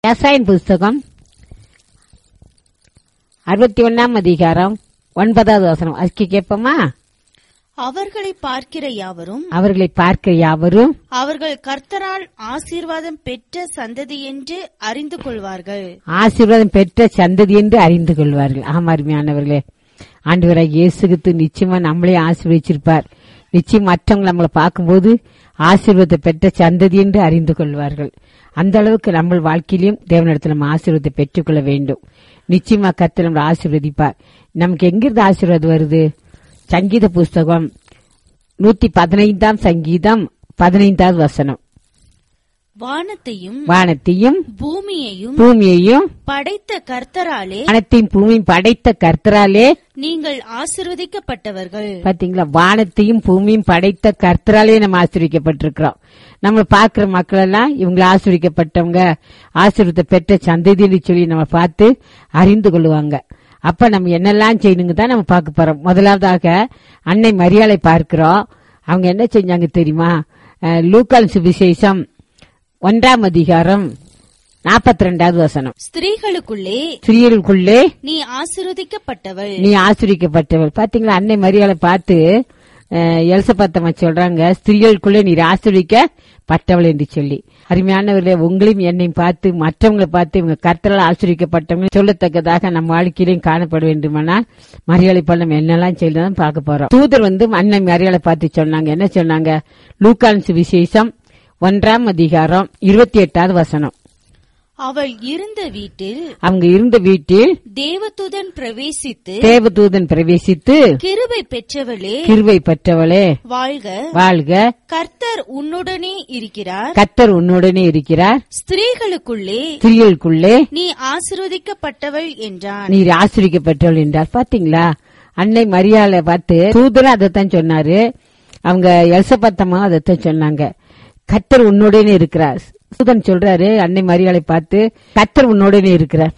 ரசாயன் புஸ்தகம் அறுபத்தி ஒன்னாம் அதிகாரம் ஒன்பதாவது வசனம் அதுக்கு கேட்போமா அவர்களை பார்க்கிற யாவரும் அவர்களை பார்க்க யாவரும் அவர்கள் கர்த்தரால் ஆசீர்வாதம் பெற்ற சந்ததி என்று அறிந்து கொள்வார்கள் ஆசீர்வாதம் பெற்ற சந்ததி என்று அறிந்து கொள்வார்கள் ஆமா அருமையானவர்களே ஆண்டவராக இயேசுகித்து நிச்சயமா நம்மளே ஆசீர்வதிச்சிருப்பார் நிச்சயம் மற்றவங்க நம்மளை பார்க்கும்போது ஆசீர்வாதத்தை பெற்ற சந்ததி என்று அறிந்து கொள்வார்கள் அந்த அளவுக்கு நம்ம வாழ்க்கையிலும் தேவனிடத்தில் நம்ம ஆசீர்வாதத்தை பெற்றுக்கொள்ள வேண்டும் நிச்சயமா கர்த்தர் நம்மளை ஆசீர்வதிப்பார் நமக்கு எங்கிருந்து ஆசீர்வாதம் வருது சங்கீத புஸ்தகம் நூத்தி பதினைந்தாம் சங்கீதம் பதினைந்தாவது வசனம் வானத்தையும் வானத்தையும் பூமியையும் பூமியையும் படைத்த கர்த்தராலே வானத்தையும் பூமியும் படைத்த கர்த்தராலே நீங்கள் ஆசீர்வதிக்கப்பட்டவர்கள் பாத்தீங்களா வானத்தையும் பூமியும் படைத்த கர்த்தராலே நம்ம ஆசிரியக்கப்பட்டிருக்கிறோம் நம்ம பார்க்கிற மக்கள் எல்லாம் இவங்களை ஆசிரியக்கப்பட்டவங்க ஆசீர்வாதத்தை பெற்ற சந்ததின்னு சொல்லி நம்ம பார்த்து அறிந்து கொள்ளுவாங்க அப்ப நம்ம என்னெல்லாம் செய்யணுங்க தான் நம்ம பார்க்க போறோம் முதலாவதாக அன்னை மரியாதை பார்க்கிறோம் அவங்க என்ன செஞ்சாங்க தெரியுமா அஹ், லூக்கால் சுவிசேஷம் ஒன்றாம் அதிகாரம் நாற்பத்தி ரெண்டாவது வசனம் ஸ்திரீகளுக்குள்ளே ஸ்திரீகளுக்குள்ளே நீ ஆசீர்வதிக்கப்பட்டவள் நீ ஆசிரிக்கப்பட்டவள் பாத்தீங்களா அன்னை மரியாதை பார்த்து எல்சபத்தம்மா சொல்றாங்க ஸ்திரீகளுக்குள்ளே நீர் ஆசிரிக்கப்பட்டவள் என்று சொல்லி அருமையானவர்களே உங்களையும் என்னையும் பார்த்து மற்றவங்களை பார்த்து இவங்க கர்த்தரால் ஆசிரிக்கப்பட்டவங்க சொல்லத்தக்கதாக நம்ம வாழ்க்கையிலையும் காணப்பட வேண்டுமானால் மரியாதை பள்ளம் என்னெல்லாம் செய்யலாம் பார்க்க போறோம் தூதர் வந்து அன்னை மரியாதை பார்த்து சொன்னாங்க என்ன சொன்னாங்க லூக்கான் விசேஷம் ஒன்றாம் அதிகாரம் இருபத்தி எட்டாவது வசனம் அவள் இருந்த வீட்டில் அவங்க இருந்த வீட்டில் தேவதூதன் பிரவேசித்து தேவதூதன் பிரவேசித்து கிருபை பெற்றவளே கிருவை பெற்றவளே வாழ்க வாழ்க கர்த்தர் உன்னுடனே இருக்கிறார் கத்தர் உன்னுடனே இருக்கிறார் ஸ்திரீகளுக்குள்ளே ஸ்திரீகளுக்குள்ளே நீ ஆசீர்வதிக்கப்பட்டவள் என்றான் நீர் ஆசிரிக்கப்பட்டவள் என்றார் பாத்தீங்களா அன்னை மரியாதை பார்த்து தூதரும் அதைத்தான் சொன்னாரு அவங்க எல்சபத்தம்மா அதைத்தான் சொன்னாங்க கத்தர் உன்னுடனே இருக்கிறார் தூதன் சொல்றாரு அன்னை மரியாதை பார்த்து கத்தர் உன்னுடனே இருக்கிறார்